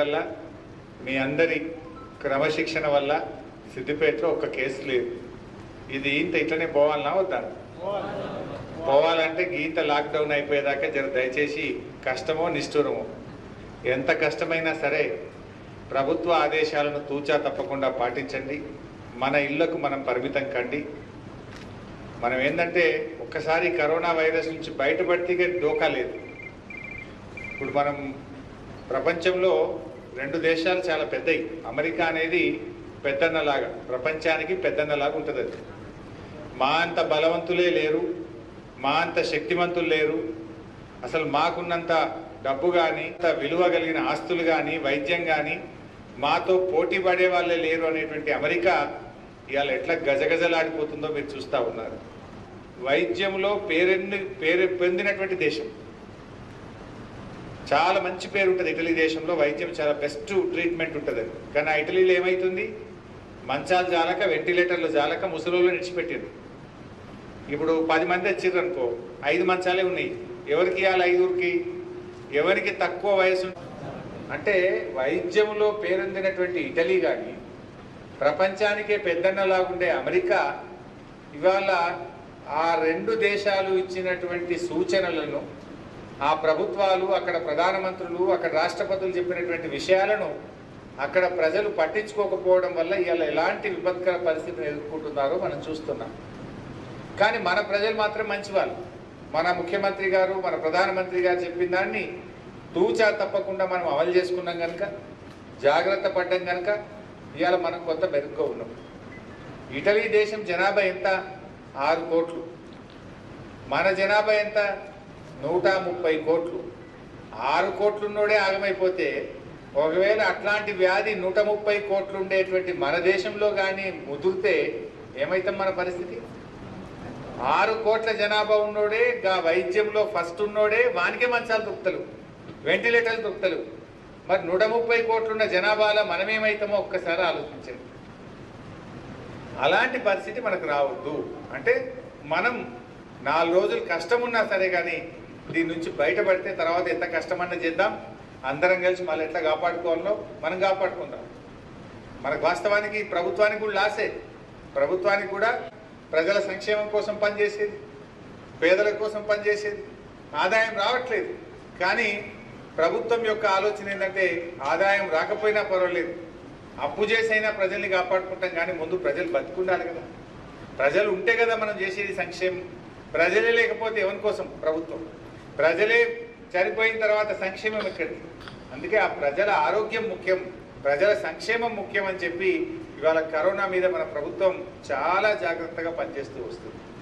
వల్ల మీ అందరి క్రమశిక్షణ వల్ల సిద్దిపేటలో ఒక్క కేసు లేదు ఇది ఇంత ఇట్లనే పోవాలన్నా వద్దా పోవాలంటే గీత లాక్డౌన్ అయిపోయేదాకా జర దయచేసి కష్టమో నిష్ఠూరమో ఎంత కష్టమైనా సరే ప్రభుత్వ ఆదేశాలను తూచా తప్పకుండా పాటించండి మన ఇళ్లకు మనం పరిమితం కండి మనం ఏంటంటే ఒక్కసారి కరోనా వైరస్ నుంచి బయటపడితే డోకా లేదు ఇప్పుడు మనం ప్రపంచంలో రెండు దేశాలు చాలా పెద్దవి అమెరికా అనేది పెద్దన్నలాగా ప్రపంచానికి పెద్దన్నలాగా ఉంటుంది అది మా అంత బలవంతులే లేరు మా అంత శక్తివంతులు లేరు అసలు మాకున్నంత డబ్బు కానీ అంత విలువ కలిగిన ఆస్తులు కానీ వైద్యం కానీ మాతో పోటీ పడే వాళ్ళే లేరు అనేటువంటి అమెరికా ఇవాళ ఎట్లా గజగజలాడిపోతుందో మీరు చూస్తూ ఉన్నారు వైద్యంలో పేరెన్ని పేరు పొందినటువంటి దేశం చాలా మంచి పేరు ఉంటుంది ఇటలీ దేశంలో వైద్యం చాలా బెస్ట్ ట్రీట్మెంట్ ఉంటుంది అది కానీ ఆ ఇటలీలో ఏమవుతుంది మంచాలు జాలక వెంటిలేటర్లు జాలక ముసలోళ్ళు నిడిచిపెట్టారు ఇప్పుడు పది మంది వచ్చిర్రు అనుకో ఐదు మంచాలే ఉన్నాయి ఎవరికి ఇవ్వాలి ఐదుగురికి ఎవరికి తక్కువ వయసు అంటే వైద్యంలో పేరొందినటువంటి ఇటలీ కానీ ప్రపంచానికే పెద్దన్నలాగుండే అమెరికా ఇవాళ ఆ రెండు దేశాలు ఇచ్చినటువంటి సూచనలను ఆ ప్రభుత్వాలు అక్కడ ప్రధానమంత్రులు అక్కడ రాష్ట్రపతులు చెప్పినటువంటి విషయాలను అక్కడ ప్రజలు పట్టించుకోకపోవడం వల్ల ఇవాళ ఎలాంటి విపత్కర పరిస్థితిని ఎదుర్కొంటున్నారో మనం చూస్తున్నాం కానీ మన ప్రజలు మాత్రం మంచివాళ్ళు మన ముఖ్యమంత్రి గారు మన ప్రధానమంత్రి గారు చెప్పిన దాన్ని తూచా తప్పకుండా మనం అమలు చేసుకున్నాం కనుక జాగ్రత్త పడ్డం కనుక ఇవాళ మనం కొంత మెరుగ్గా ఉన్నాం ఇటలీ దేశం జనాభా ఎంత ఆరు కోట్లు మన జనాభా ఎంత నూట ముప్పై కోట్లు ఆరు కోట్లున్నోడే ఆగమైపోతే ఒకవేళ అట్లాంటి వ్యాధి నూట ముప్పై కోట్లు ఉండేటువంటి మన దేశంలో కానీ ముదిరితే ఏమైతాం మన పరిస్థితి ఆరు కోట్ల జనాభా ఉన్నోడే గా వైద్యంలో ఫస్ట్ ఉన్నోడే వానికే మంచాలు దొరుకుతలు వెంటిలేటర్లు దొరుకుతలు మరి నూట ముప్పై కోట్లున్న జనాభాలో మనమేమైతామో ఒక్కసారి ఆలోచించండి అలాంటి పరిస్థితి మనకు రావద్దు అంటే మనం నాలుగు రోజులు కష్టం ఉన్నా సరే కానీ దీని నుంచి బయటపడితే తర్వాత ఎంత కష్టమన్నా చేద్దాం అందరం కలిసి మళ్ళీ ఎట్లా కాపాడుకోవాలో మనం కాపాడుకుందాం మనకు వాస్తవానికి ప్రభుత్వానికి కూడా లాసే ప్రభుత్వానికి కూడా ప్రజల సంక్షేమం కోసం పనిచేసేది పేదల కోసం పనిచేసేది ఆదాయం రావట్లేదు కానీ ప్రభుత్వం యొక్క ఆలోచన ఏంటంటే ఆదాయం రాకపోయినా పర్వాలేదు అప్పు చేసైనా ప్రజల్ని కాపాడుకుంటాం కానీ ముందు ప్రజలు బతుకుండాలి కదా ప్రజలు ఉంటే కదా మనం చేసేది సంక్షేమం ప్రజలే లేకపోతే ఎవరి కోసం ప్రభుత్వం ప్రజలే చనిపోయిన తర్వాత సంక్షేమం ఎక్కడిది అందుకే ఆ ప్రజల ఆరోగ్యం ముఖ్యం ప్రజల సంక్షేమం ముఖ్యం అని చెప్పి ఇవాళ కరోనా మీద మన ప్రభుత్వం చాలా జాగ్రత్తగా పనిచేస్తూ వస్తుంది